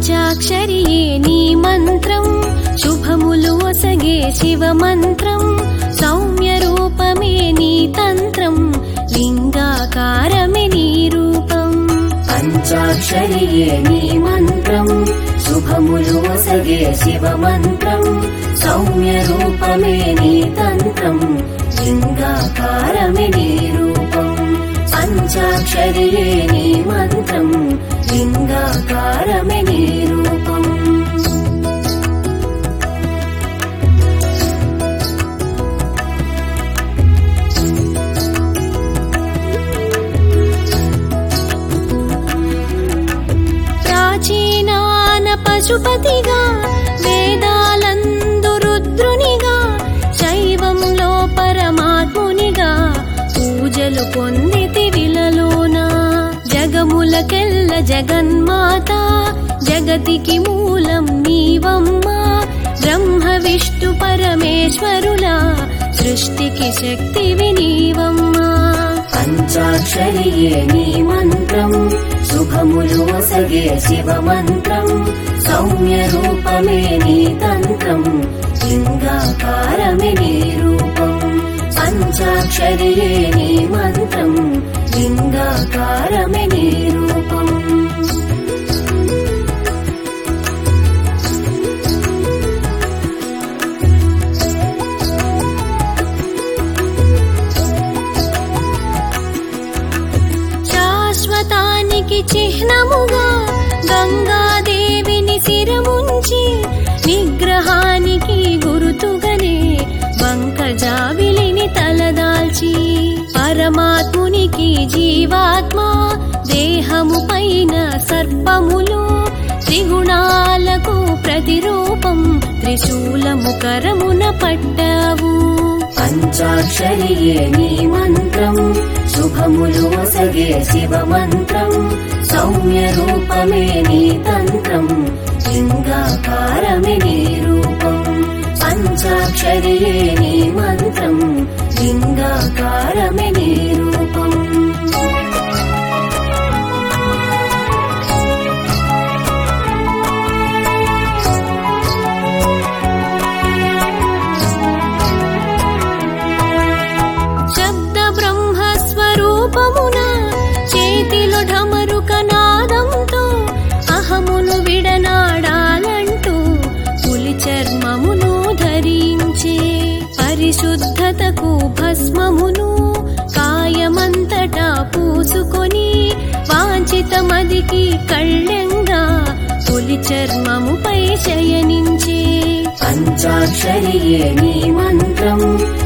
పంచాక్షరియే నీ మంత్రం శుభములు ఒసగే శివ మంత్రం సౌమ్య రూపమే నీ తంత్రం లింగాకారమే నీ రూపం పంచాక్షరియే నీ మంత్రం శుభములు ఒసగే శివ మంత్రం సౌమ్య రూపమే నీ తంత్రం లింగాకారమే నీ రూపం పంచాక్షరియే నీ మంత్రం లింగాకారమే నీ రూపం ప్రాచీనాన పశుపతిగా వేదాలందు రుద్రునిగా శైవంలో పరమాత్మునిగా పూజలు పొందితి విలలోన జగములకెల్ల జగన్మాత జగతికి మూలం నీవమ్మా బ్రహ్మ విష్ణు పరమేశ్వరుల సృష్టికి శక్తివి నీవమ్మా పంచాక్షరియే నీ మంత్రం శుభములు ఒసగే శివ మంత్రం సౌమ్య రూపమే నీ తంత్రం లింగాకారమే నీ రూపం పంచాక్షరియే నీ మంత్రం లింగాకారమే నీ రూపం శాశ్వతానికి చిహ్నముగా గంగాదేవిని శిరముంచి నిగ్రహానికి గురుతుగనే వంకజావిలిని తలదాల్చి పరమాత్మునికి జీవాత్మ దేహము పైన సర్పములు త్రిగుణాలకు ప్రతిరూపం త్రిశూలము కరమున పట్టావు పంచాక్షరియే నీ మంత్రం శుభములు ఒసగే శివ మంత్రం సౌమ్య రూపమే నీ తంత్రం లింగాకారమే నీ రూపం పంచాక్షరియే నీ మంత్రం లింగాకారమే నీ రూపం శబ్ద బ్రహ్మస్వరూపమున చేతిలో ఢమరుక నాదంతో అహమును విడనాడాలంటూ పులి చర్మమును ధరించే పరిశుద్ధతకు భస్మమును కాయమంతటా పూసుకొని వాంఛితమదికి కళ్ళెంగా పులి చర్మముపై శయనించే పంచాక్షరియే నీ మంత్రం